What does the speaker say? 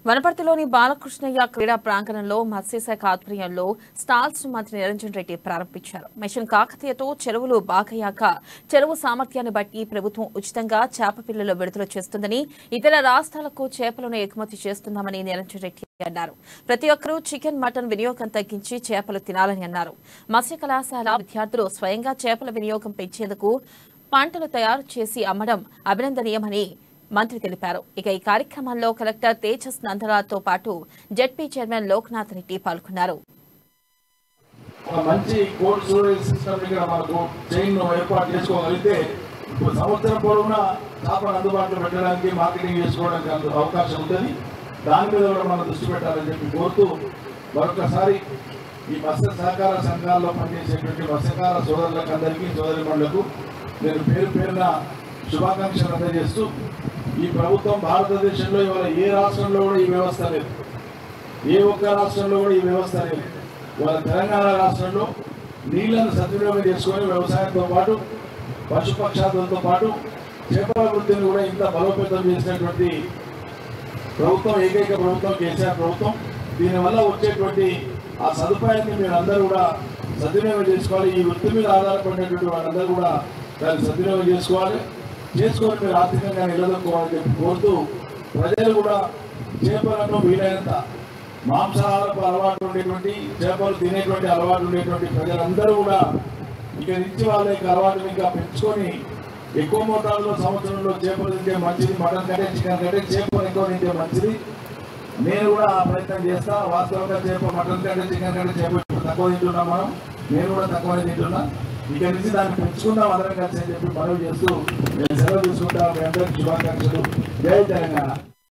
వనపర్తిలోని బాలకృష్ణయ్య క్రీడా ప్రాంగణంలో మత్స్యశాఖ ఆధ్వర్యంలో స్టాల్స్ మంత్రి నిరంజన్ రెడ్డి ప్రారంభించారు మిషన్ కాకతీయతో చెరువులు బాగయ్యాక చెరువు సామర్థ్యాన్ని బట్టి ప్రభుత్వం ఉచితంగా చేప పిల్లలు విడుదల చేస్తుందని ఇతర రాష్ట్రాలకు చేపలను ఎగుమతి చేస్తున్నామని నిరంజన్ రెడ్డి అన్నారు ప్రతి ఒక్కరూ చికెన్ మటన్ వినియోగం తగ్గించి చేపలు తినాలని అన్నారు మత్స్య కళాశాల విద్యార్థులు స్వయంగా చేపల వినియోగం పెంచేందుకు పంటలు తయారు చేసి అమ్మడం అభినందనీయమని మంత్రి తెలిపారు ఇక ఈ కార్యక్రమంలో కలెక్టర్ తేజస్ నందరాతో పాటు జెడ్పీ చైర్మన్ లోక్నాథ్ రెడ్డి పాల్గొన్నారు ఒక మంచి కోల్డ్ స్టోరేజ్ సిస్టమ్ ఇక్కడ మనకు చైన్ ఏర్పాటు చేసుకోగలిగితే ఇప్పుడు సంవత్సరం పొడవునా చేపను అందుబాటులో పెట్టడానికి మార్కెటింగ్ చేసుకోవడానికి అందు- అవకాశం ఉంటుంది దాని మీద కూడా మనం దృష్టి పెట్టాలని చెప్పి కోరుతూ మరొకసారి ఈ మత్స్య సహకార సంఘాల్లో పనిచేసేటువంటి మత్స్యకార సోదరులకు అందరికీ సోదరిమణులకు నేను పేరు పేరున శుభాకాంక్షలు అందజేస్తూ ఈ ప్రభుత్వం భారతదేశంలో ఇవాళ ఏ రాష్ట్రంలో కూడా ఈ వ్యవస్థ లేదు ఏ ఒక్క రాష్ట్రంలో కూడా ఈ వ్యవస్థ లేదు వాళ్ళ తెలంగాణ రాష్ట్రంలో నీళ్లను సద్వినియోగం చేసుకొని వ్యవసాయంతో పాటు పశుపక్షాదులతో పాటు చేపల వృత్తిని కూడా ఇంత బలోపేతం చేసినటువంటి ప్రభుత్వం ఏకైక ప్రభుత్వం కేసీఆర్ ప్రభుత్వం దీనివల్ల వచ్చేటువంటి ఆ సదుపాయాన్ని మీరు అందరూ కూడా సద్వినియోగం చేసుకోవాలి ఈ వృత్తి మీద ఆధారపడినటువంటి వాళ్ళందరూ కూడా దాన్ని సద్వినియోగం చేసుకోవాలి చేసుకొని మీరు ఆర్థికంగా నిలదొక్కోవాలని చెప్పి కోరుతూ ప్రజలు కూడా చేపలను వీలైనంత మాంసాహారపు అలవాటు ఉండేటువంటి చేపలు తినేటువంటి అలవాటు ఉండేటువంటి ప్రజలందరూ కూడా ఇక నుంచి వాళ్ళ యొక్క అలవాటుని ఇంకా పెంచుకొని ఎక్కువ మోతాదులో సంవత్సరంలో చేపలు తింటే మంచిది మటన్ కంటే చికెన్ కంటే చేపలు ఎక్కువ తింటే మంచిది నేను కూడా ఆ ప్రయత్నం చేస్తా వాస్తవంగా చేప మటన్ కంటే చికెన్ కంటే చేప ఇప్పుడు తక్కువ తింటున్నాం మనం నేను కూడా తక్కువనే తింటున్నా ఇక నుంచి దాన్ని పెంచుకుందాం అందరం కలిసి అని చెప్పి మనవి చేస్తూ నేను సెలవు తీసుకుంటా మీ అందరికీ శుభాకాంక్షలు జై తెలంగాణ